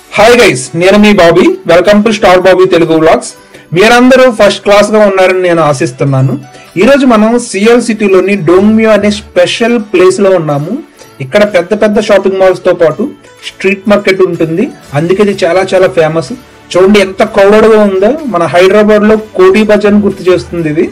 hi guys నేను మీ Bobby welcome to star Bobby Telugu vlogs మీరందరూ ఫస్ట్ క్లాస్ గా ఉన్నారని నేను ఆశిస్తున్నాను ఈ రోజు మనం సిఎల్ సిటీలోని డోంగ్మ్యూ అనే స్పెషల్ ప్లేస్ లో ఉన్నాము ఇక్కడ పెద్ద పెద్ద షాపింగ్ మాల్స్ తో పాటు స్ట్రీట్ మార్కెట్ ఉంటుంది అందుకే ఇది చాలా చాలా ఫేమస్ చూడండి ఎంత crowded గా ఉందో మన హైదరాబాద్ లో కోటి బజార్ గుర్తు చేస్తుంది ఇది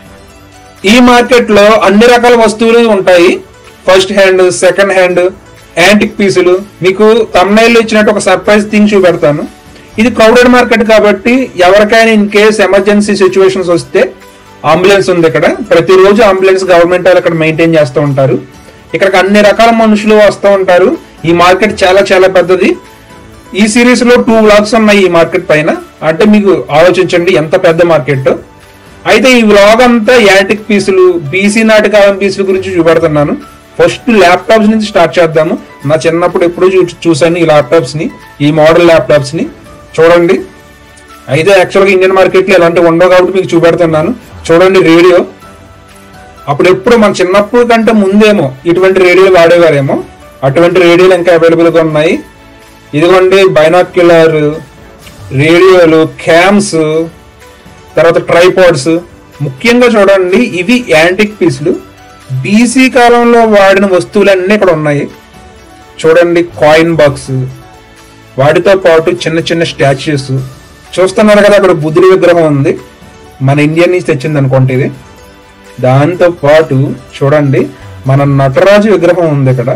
ఈ మార్కెట్ లో అన్ని రకాల వస్తువులు ఉంటాయి first hand second hand antique పీసులు మీకు తమ్నైల్ ఇచ్చినట్టు ఒక సర్ప్రైజ్ థింగ్ చూపెడతాను ఇది క్రౌడెడ్ మార్కెట్ కాబట్టి ఎవరికైనా ఇన్ కేస్ ఎమర్జెన్సీ సిచ్యువేషన్స్ వస్తే అంబులెన్స్ ఉంది ఇక్కడ ప్రతిరోజు అంబులెన్స్ గవర్నమెంట్ వాళ్ళు ఇక్కడ మెయింటైన్ చేస్తూ ఉంటారు ఇక్కడికి అన్ని రకాల మనుషులు వస్తూ ఉంటారు ఈ మార్కెట్ చాలా చాలా పెద్దది ఈ సిరీస్ లో టూ వ్లాగ్స్ ఉన్నాయి ఈ మార్కెట్ పైన అంటే మీకు ఆలోచించండి ఎంత పెద్ద మార్కెట్ అయితే ఈ వ్లాగ్ అంతా యాంటిక్ పీసులు బీసీ నాటి కాలం పీసుల గురించి చూపెడుతున్నాను ఫస్ట్ ల్యాప్టాప్స్ నుంచి స్టార్ట్ చేద్దాము నా చిన్నప్పుడు ఎప్పుడూ చూ చూశాను ఈ ల్యాప్టాప్స్ ని ఈ మోడల్ ల్యాప్టాప్స్ ని చూడండి అయితే యాక్చువల్గా ఇండియన్ మార్కెట్ లో ఇలాంటివి ఉండవు కాబట్టి మీకు చూపెడుతున్నాను చూడండి రేడియో అప్పుడు ఎప్పుడు మన చిన్నప్పుడు కంటే ముందేమో ఇటువంటి రేడియోలు వాడేవారేమో అటువంటి రేడియోలు ఇంకా అవైలబుల్ గా ఉన్నాయి ఇదిగోండి బైనాక్యులర్ రేడియోలు క్యామ్స్ తర్వాత ట్రైపాడ్స్ ముఖ్యంగా చూడండి ఇవి యాంటిక్ పీసులు బీసీ కాలంలో వాడిన వస్తువులన్నీ ఇక్కడ ఉన్నాయి చూడండి కాయిన్ బాక్స్ వాటితో పాటు చిన్న చిన్న స్టాచ్యూస్ చూస్తున్నారు కదా అక్కడ బుద్ధుడి విగ్రహం ఉంది మన ఇండియా నుంచి తెచ్చింది అనుకోండి ఇది దాంతో పాటు చూడండి మన నటరాజు విగ్రహం ఉంది ఇక్కడ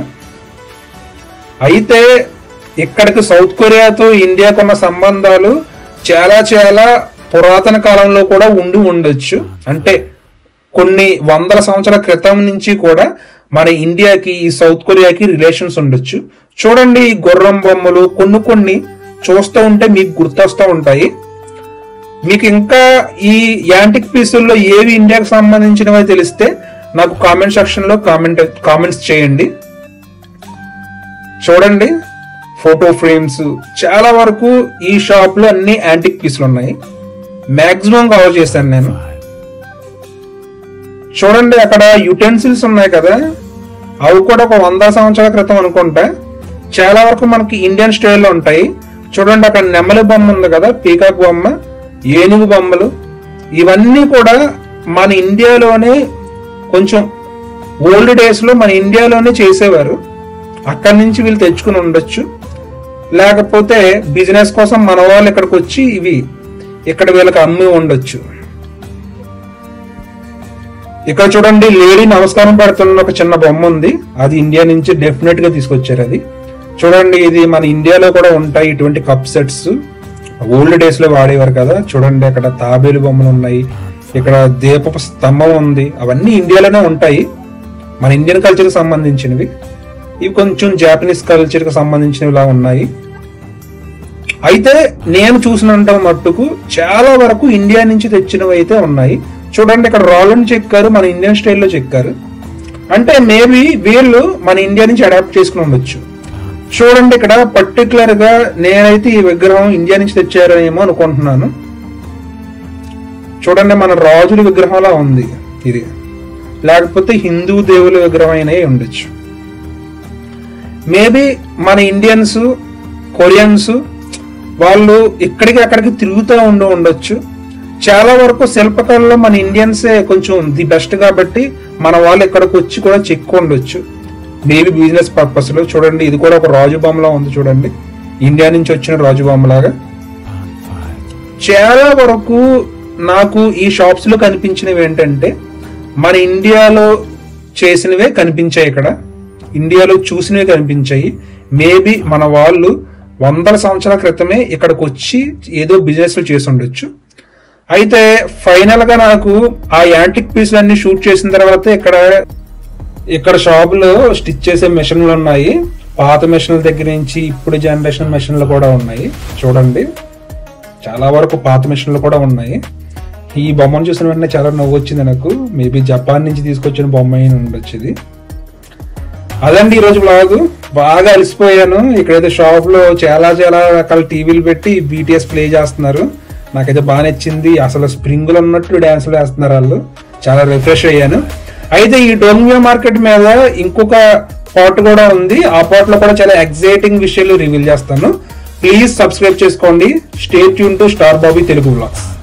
అయితే ఇక్కడికి సౌత్ కొరియాతో ఇండియాకు ఉన్న సంబంధాలు చాలా చాలా పురాతన కాలంలో కూడా ఉండి ఉండొచ్చు అంటే కొన్ని వందల సంవత్సరాల క్రితం నుంచి కూడా మన ఇండియాకి ఈ సౌత్ కొరియాకి రిలేషన్స్ ఉండొచ్చు చూడండి ఈ గుర్రం బొమ్మలు కొన్ని కొన్ని చూస్తూ ఉంటే మీకు గుర్తొస్తూ ఉంటాయి మీకు ఇంకా ఈ యాంటిక్ పీసుల్లో ఏవి ఇండియాకి సంబంధించినవి తెలిస్తే నాకు కామెంట్ సెక్షన్ లో కామెంట్ కామెంట్స్ చేయండి చూడండి ఫోటో ఫ్రేమ్స్ చాలా వరకు ఈ షాప్ లో అన్ని యాంటిక్ పీసులు ఉన్నాయి మాక్సిమం కవర్ చేశాను నేను చూడండి అక్కడ యుటెన్సిల్స్ ఉన్నాయి కదా అవి కూడా ఒక వంద సంవత్సరాల క్రితం అనుకుంటా చాలా వరకు మనకి ఇండియన్ స్టైల్లో ఉంటాయి చూడండి అక్కడ నెమలి బొమ్మ ఉంది కదా పీకాక్ బొమ్మ ఏనుగు బొమ్మలు ఇవన్నీ కూడా మన ఇండియాలోనే కొంచెం ఓల్డ్ డేస్ లో మన ఇండియాలోనే చేసేవారు అక్కడి నుంచి వీళ్ళు తెచ్చుకుని ఉండొచ్చు లేకపోతే బిజినెస్ కోసం మన వాళ్ళు ఇక్కడికి వచ్చి ఇవి ఇక్కడ వీళ్ళకి అమ్మి ఉండొచ్చు ఇక్కడ చూడండి లేడీ నమస్కారం పెడుతున్న ఒక చిన్న బొమ్మ ఉంది అది ఇండియా నుంచి డెఫినెట్ గా తీసుకొచ్చారు అది చూడండి ఇది మన ఇండియాలో కూడా ఉంటాయి ఇటువంటి కప్ సెట్స్ ఓల్డ్ డేస్ లో వాడేవారు కదా చూడండి అక్కడ తాబేలు బొమ్మలు ఉన్నాయి ఇక్కడ దీపపు స్తంభం ఉంది అవన్నీ ఇండియాలోనే ఉంటాయి మన ఇండియన్ కల్చర్ కి సంబంధించినవి ఇవి కొంచెం జాపనీస్ కల్చర్ కి సంబంధించినవి ఇలా ఉన్నాయి అయితే నేను చూసినంత మట్టుకు చాలా వరకు ఇండియా నుంచి తెచ్చినవి అయితే ఉన్నాయి చూడండి ఇక్కడ రాళ్ళని చెక్కారు మన ఇండియన్ స్టైల్లో చెక్కారు అంటే మేబీ వీళ్ళు మన ఇండియా నుంచి అడాప్ట్ చేసుకుని ఉండొచ్చు చూడండి ఇక్కడ పర్టికులర్ గా నేనైతే ఈ విగ్రహం ఇండియా నుంచి తెచ్చారేమో అనుకుంటున్నాను చూడండి మన రాజుల విగ్రహంలా ఉంది ఇది లేకపోతే హిందూ దేవుల విగ్రహం అయినా ఉండొచ్చు మేబీ మన ఇండియన్స్ కొరియన్స్ వాళ్ళు ఇక్కడికి అక్కడికి తిరుగుతూ ఉండి ఉండొచ్చు చాలా వరకు శిల్పకళలో మన ఇండియన్సే కొంచెం ది బెస్ట్ కాబట్టి మన వాళ్ళు ఇక్కడికి వచ్చి కూడా చెక్కు ఉండొచ్చు మేబీ బిజినెస్ పర్పస్ లో చూడండి ఇది కూడా ఒక రాజు బొమ్మలా ఉంది చూడండి ఇండియా నుంచి వచ్చిన రాజు బొమ్మలాగా చాలా వరకు నాకు ఈ షాప్స్ లో కనిపించినవి ఏంటంటే మన ఇండియాలో చేసినవే కనిపించాయి ఇక్కడ ఇండియాలో చూసినవి కనిపించాయి మేబీ మన వాళ్ళు వందల సంవత్సరాల క్రితమే ఇక్కడికి వచ్చి ఏదో బిజినెస్ చేసి ఉండొచ్చు అయితే ఫైనల్ గా నాకు ఆ యాంటిక్ పీసులన్నీ షూట్ చేసిన తర్వాత ఇక్కడ ఇక్కడ షాప్ లో స్టిచ్ చేసే మెషిన్లు ఉన్నాయి పాత మెషిన్ల దగ్గర నుంచి ఇప్పుడు జనరేషన్ మెషిన్లు కూడా ఉన్నాయి చూడండి చాలా వరకు పాత మెషిన్లు కూడా ఉన్నాయి ఈ బొమ్మను చూసిన వెంటనే చాలా నవ్వు వచ్చింది నాకు మేబీ జపాన్ నుంచి తీసుకొచ్చిన బొమ్మ అయిన ఉండొచ్చు ఇది అదండి ఈ రోజు బ్లాగ్ బాగా అలసిపోయాను ఇక్కడైతే షాప్ లో చాలా చాలా రకాల టీవీలు పెట్టి బీటీఎస్ ప్లే చేస్తున్నారు నాకైతే బాగా నచ్చింది అసలు స్ప్రింగ్ లో ఉన్నట్టు డాన్సులు వేస్తున్నారు వాళ్ళు చాలా రిఫ్రెష్ అయ్యాను అయితే ఈ డోంగ్యో మార్కెట్ మీద ఇంకొక పాట్ కూడా ఉంది ఆ పాట్ లో కూడా చాలా ఎగ్జైటింగ్ విషయాలు రివీల్ చేస్తాను ప్లీజ్ సబ్స్క్రైబ్ చేసుకోండి stay tune to star Bobby Telugu vlogs